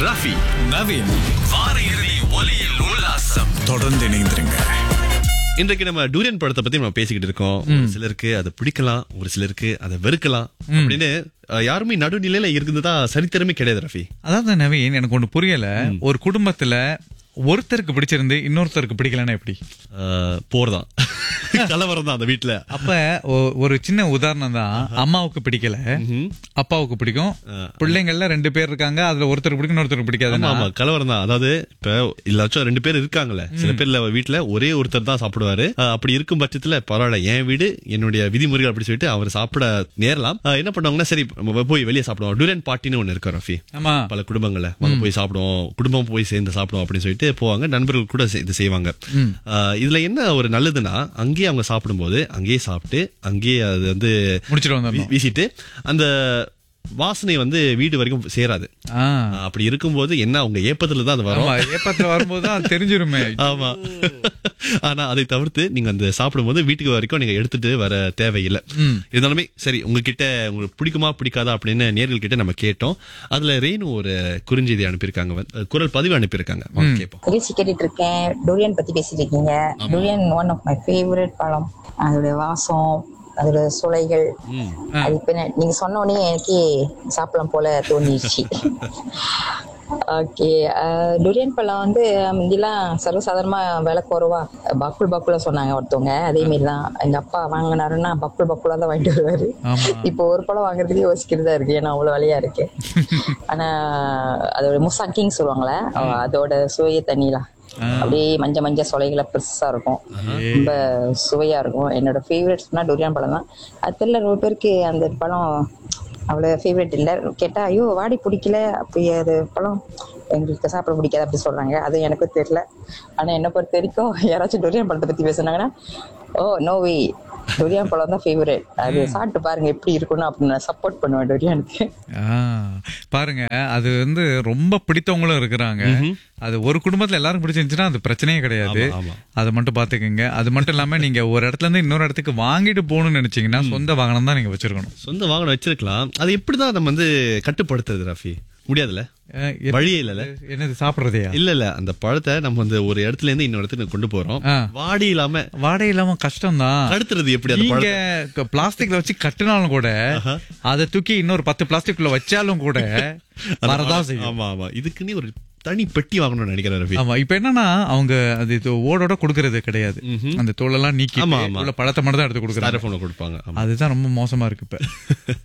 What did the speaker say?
ரஃபி நவீன் வார இறுதி ஒலியில் உல்லாசம் தொடர்ந்து இணைந்திருங்க இன்றைக்கு நம்ம டூரியன் படத்தை பத்தி நம்ம பேசிக்கிட்டு இருக்கோம் ஒரு சிலருக்கு அதை பிடிக்கலாம் ஒரு சிலருக்கு அதை வெறுக்கலாம் அப்படின்னு அஹ், யாருமே நடுநிலையில இருந்ததா சரித்திரமே கிடையாது ரஃபி அதாவது நவீன் எனக்கு ஒண்ணு புரியல ஒரு குடும்பத்துல ஒருத்தருக்கு பிடிச்சிருந்து இன்னொருத்தருக்கு பிடிக்கலன்னா எப்படி அஹ், போர்தான் கலவரம் தான் அந்த வீட்டுல அப்ப ஒ- ஒரு சின்ன உதாரணம் தான் அம்மாவுக்கு பிடிக்கல அப்பாவுக்கு பிடிக்கும் பிள்ளைங்கள்ல ரெண்டு பேர் இருக்காங்க அதுல ஒருத்தருக்கு பிடிக்கும் இன்னொருத்தருக்கு ஆமா பிடிக்காது ஆமா கலவரம் தான் அதாவது இப்ப இல்லாச்சும் ரெண்டு பேர் இருக்காங்கல்ல சில பேர்ல வீட்டுல ஒரே ஒருத்தர் தான் சாப்பிடுவாரு அஹ், அப்படி இருக்கும் பட்சத்துல பரவாயில்ல என் வீடு என்னுடைய விதிமுறைகள் அப்படி சொல்லிட்டு அவர் சாப்பிட நேரலாம் அஹ், என்ன பண்ணுவாங்கன்னா சரி நம்ம போய் வெளியே சாப்பிடுவோம் டூரியன் பார்ட்டின்னு ஒண்ணு இருக்கு ரஃபி ஆமா பல குடும்பங்கள்ல வாங்க போய் சாப்பிடுவோம் குடும்பம் போய் சேர்ந்து சாப்பிடுவோம் அப்படின்னு சொல்லிட்டு போவாங்க நண்பர்கள் கூட சே- இது செய்வாங்க ஆஹ் இதுல என்ன ஒரு நல்லதுன்னா அங்கேயே அவங்க சாப்பிடும்போது அங்கேயே சாப்பிட்டு அங்கேயே அது வந்து முடிச்சிட்டு வீ- வந்துடணும் வீசிட்டு அந்த வாசனை வந்து வீடு வரைக்கும் சேராது ஆ. ஆஹ் அப்படி இருக்கும்போது என்ன அவங்க ஏப்பத்துல தான் அது வரும் ஆமா ஏப்பத்துல வரும்போது தான் அது தெரிஞ்சிருமே ஆமா ஆனா அதை தவிர்த்து நீங்க அந்த சாப்பிடும்போது வீட்டுக்கு வரைக்கும் நீங்க எடுத்துட்டு வர தேவையில்லை இருந்தாலுமே சரி உங்ககிட்ட உங்களுக்கு பிடிக்குமா பிடிக்காதா அப்படின்னு நேர்கள் கிட்ட நம்ம கேட்டோம் அதுல ரேணு ஒரு குறுஞ்செய்தி அனுப்பியிருக்காங்க வந்து- குரல் பதிவு அனுப்பியிருக்காங்க வாங்க கேட்போம் நிகழ்ச்சி கேட்டுட்டு இருக்கேன் டூரியன் பத்தி பேசிட்டு இருக்கீங்க durian one of my favourite பழம் அதோட வாசம் அதோட சுளைகள் அது இப்ப என்ன- நீங்க சொன்ன உடனே எனக்கு சாப்பிடலாம் போல தோணிடுச்சு ஓகே டூரியன் பழம் வந்து முந்திலாம் சர்வசாதாரணமா விலை குறைவா பக்குள் பக்குலா சொன்னாங்க ஒருத்தவங்க அதே மாதிரி தான் எங்க அப்பா வாங்கினாருன்னா பக்குள் பக்குலா தான் வாங்கிட்டு வருவாரு ஆமா. இப்போ ஒரு பழம் வாங்குறதுக்கே யோசிக்கிறதா இருக்கு ஏன்னா அவ்வளவு விலையா இருக்கு ஆனா அதோட முசாக்கிங் சொல்லுவாங்கல்ல அவ- அதோட சுவைய தண்ணிலாம் அப்படியே மஞ்ச மஞ்ச சொலைகளை பெருசா இருக்கும் ரொம்ப சுவையா இருக்கும் என்னோட ஃபேவரட் சொன்னா டொரியான் பழம் தான் அது தெரியல ரொம்ப பேருக்கு அந்த பழம் அவ்வளவு ஃபேவரட் இல்லை கேட்டா ஐயோ வாடி பிடிக்கல அப்படி அது பழம் எங்களுக்கு சாப்பிட பிடிக்காது அப்படி சொல்றாங்க அது எனக்கும் தெரியல ஆனா என்னை பொறுத்த வரைக்கும் யாராச்சும் டொரியான் பழத்தை பத்தி பேசுனாங்கன்னா ஓ நோ வே டொரியான் பழம் தான் ஃபேவரட் அது சாப்பிட்டு பாருங்க எப்படி இருக்கும்னு அப்படி நான் சப்போர்ட் பண்ணுவேன் டொரியானுக்கு ஆ, பாருங்க அது வந்து ரொம்ப பிடித்தவங்களும் இருக்கிறாங்க அது ஒரு குடும்பத்துல எல்லாரும் பிடிச்சிருந்துச்சுன்னா அது பிரச்சனையே கிடையாது ஆமா, ஆமா. அதை மட்டும் பாத்துக்கோங்க அது மட்டும் இல்லாம நீங்க ஒரு இடத்துல இருந்து இன்னொரு இடத்துக்கு வாங்கிட்டு போகணும்னு நினைச்சீங்கன்னா சொந்த வாகனம் தான் நீங்க வச்சிருக்கணும் சொந்த வாகனம் வச்சிருக்கலாம் அது எப்படிதான் நம்ம வந்து கட்டுப்படுத்துறது ரஃபி முடியாதுல்ல அஹ், எப்- வழியே இல்லல என்னது சாப்பிடுறதையா இல்ல இல்ல அந்த பழத்தை நம்ம வந்து ஒரு இடத்துல இருந்து இன்னொரு இடத்துக்கு கொண்டு போறோம் ஆ. வாடி இல்லாம வாடகை இல்லாம கஷ்டம் தான் தடுத்துறது எப்படி அந்த நீங்க பழத்தை பிளாஸ்டிக்ல வச்சு கட்டினாலும் கூட அதை தூக்கி இன்னொரு பத்து பிளாஸ்டிக்ல வச்சாலும் கூட வரதான் செய்யும் ஆமா ஆமா இதுக்குன்னே ஒரு தனி பெட்டி வாங்கணும்னு நினைக்கிறேன் ரவி ஆமா இப்ப என்னன்னா அவங்க அது இது ஓடோட கொடுக்கறது கிடையாது அந்த தோலெல்லாம் நீக்கி ஆமா, ஆமா. உள்ள பழத்தை மட்டும் தான் எடுத்து கொடுக்குறாங்க ஸ்டாரஃபோன்ல கொடுப்பாங்க ஆமா. அதுதான் ரொம்ப மோசமா இருக்கு இப்ப